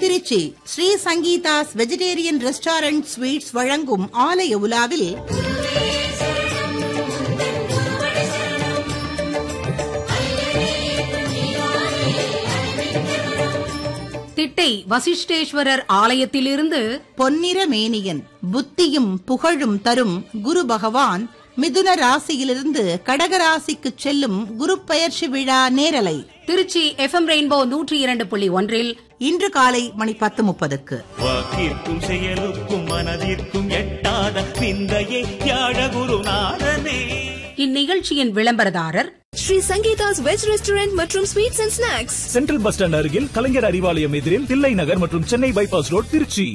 Trichy Sri Sangeetha's vegetarian restaurant sweets வழங்கும் ஆலய உலாவில் திட்டை வசிஷ்டேஸ்வரர் ஆலயத்திலிருந்து பொன்னிற மேனியன் புத்தியும் புகழும் தரும் குரு பகவான் மிதுன ராசியிலிருந்து கடக ராசிக்கு செல்லும் குரு பெயர்ச்சி விழா நேரலை திருச்சி எஃப்எம் ரெயின்போ நூற்றி இரண்டு புள்ளி ஒன்றில் இன்று காலை மணி பத்து முப்பதுக்கு வாக்கிற்கும் செயலுக்கும் மனதிற்கும் எட்டாத விந்தையே தியாழ குருநாதனே இந்நிகழ்ச்சியின் விளம்பரதாரர் ஸ்ரீ சங்கீதாஸ் வெஜ் ரெஸ்டாரண்ட் மற்றும் sweets and snacks central bus stand அருகில் கலைஞர் அறிவாலயம் எதிரில் தில்லை நகர் மற்றும் சென்னை பைபாஸ் ரோட் திருச்சி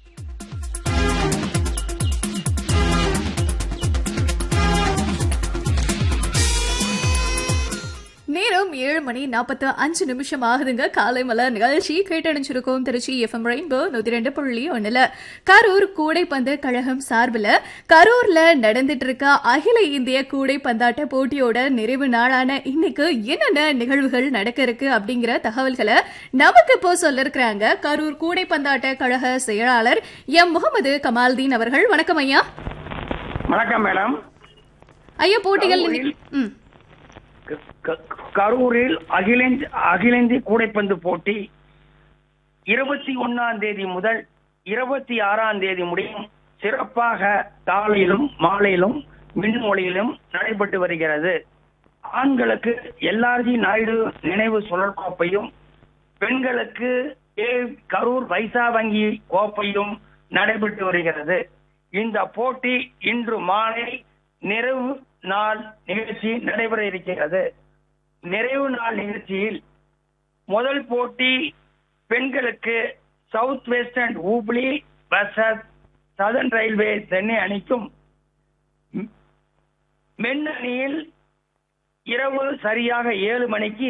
நேரம் ஏழு மணி நாற்பத்து அஞ்சு நிமிஷம் ஆகுதுங்க காலை மலர் நிகழ்ச்சி கேட்டணிச்சிருக்கோம் திருச்சி எஃப்எம் ரெயின்போ நூத்தி ரெண்டு புள்ளி ஒண்ணுல கரூர் கூடைப்பந்து கழகம் சார்பில் கரூர்ல நடந்துட்டு இருக்க அகில இந்திய கூடைப்பந்தாட்ட போட்டியோட நிறைவு நாளான இன்னைக்கு என்னென்ன நிகழ்வுகள் நடக்க இருக்கு அப்படிங்கிற தகவல்களை நமக்கு இப்போ சொல்லிருக்கிறாங்க கரூர் கூடைப்பந்தாட்ட கழக செயலாளர் எம் முகமது கமால்தீன் அவர்கள் வணக்கம் ஐயா வணக்கம் மேடம் ஐயா போட்டிகள் இன்னைக்கு- ம் க- க- கரூரில் அகில இந்தி- அகில இந்திய கூடைப்பந்து போட்டி இருபத்தி ஒன்னாம் தேதி முதல் இருபத்தி ஆறாம் தேதி முடியும் சிறப்பாக காலையிலும் மாலையிலும் மின்மொழியிலும் நடைபெற்று வருகிறது ஆண்களுக்கு எல்ஆர்ஜி நாயுடு நினைவு சுழல் கோப்பையும் பெண்களுக்கு ஏ கரூர் வைசா வங்கி கோப்பையும் நடைபெற்று வருகிறது இந்த போட்டி இன்று மாலை நிறைவு நாள் நிகழ்ச்சி நடைபெற இருக்கிறது நிறைவு நாள் நிகழ்ச்சியில் முதல் போட்டி பெண்களுக்கு south western Hubli versus southern railway Chennai அணிக்கும் ம், மென் அணியில் இரவு சரியாக ஏழு மணிக்கு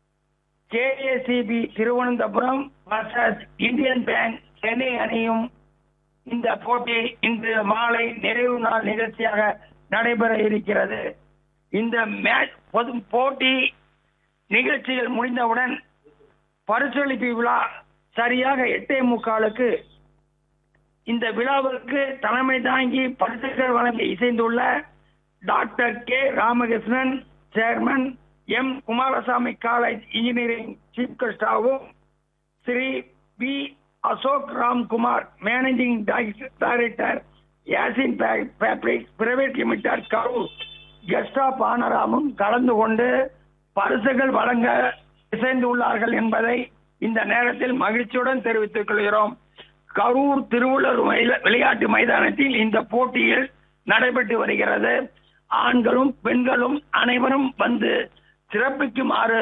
KACP Thiruvananthapuram versus Indian bank Chennai அணியும் இந்த போட்டி இன்று மாலை நிறைவு நாள் நிகழ்ச்சியாக நடைபெற இருக்கிறது இந்த மேட்ச் பொது போட்டி நிகழ்ச்சிகள் முடிந்தவுடன் பரிசளிப்பு விழா சரியாக எட்டே முக்காலுக்கு இந்த விழாவிற்கு தலைமை தாங்கி பரிசுகள் வழங்கி இசைந்துள்ள doctor K Ramakrishnan chairman M Kumarasamy college engineering chief கெஸ்டாவும் Shri P Ashok Ramkumar managing director Yasin fabrics private limited Karur guest of ஆனராமும் கலந்து கொண்டு பரிசுகள் வழங்க இசைந்துள்ளார்கள் என்பதை இந்த நேரத்தில் மகிழ்ச்சியுடன் தெரிவித்துக் கொள்கிறோம் கரூர் திருவள்ளூர் மைல- விளையாட்டு மைதானத்தில் இந்த போட்டியில் நடைபெற்று வருகிறது ஆண்களும் பெண்களும் அனைவரும் வந்து சிறப்பிக்குமாறு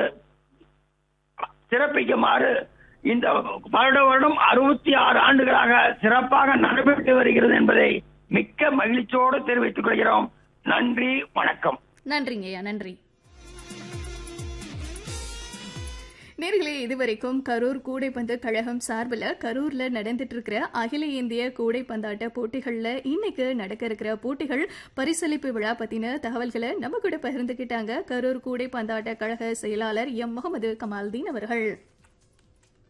சிறப்பிக்குமாறு இந்த வருட வருடம் அறுபத்தி ஆறு ஆண்டுகளாக சிறப்பாக நடைபெற்று வருகிறது என்பதை மிக்க மகிழ்ச்சியோடு தெரிவித்துக் கொள்கிறோம் நன்றி வணக்கம் நன்றிங்க ஐயா நன்றி நேர்களே இதுவரைக்கும் கரூர் கூடைப்பந்து கழகம் சார்பில் கரூர்ல நடந்துட்டு இருக்கிற அகில இந்திய கூடைப்பந்தாட்ட போட்டிகள்ல இன்னைக்கு நடக்க இருக்கிற போட்டிகள் பரிசளிப்பு விழா பத்தின தகவல்களை நம்ம கூட பகிர்ந்துகிட்டாங்க கரூர் கூடைப்பந்தாட்ட கழக செயலாளர் எம் முகமது கமால்தீன் அவர்கள்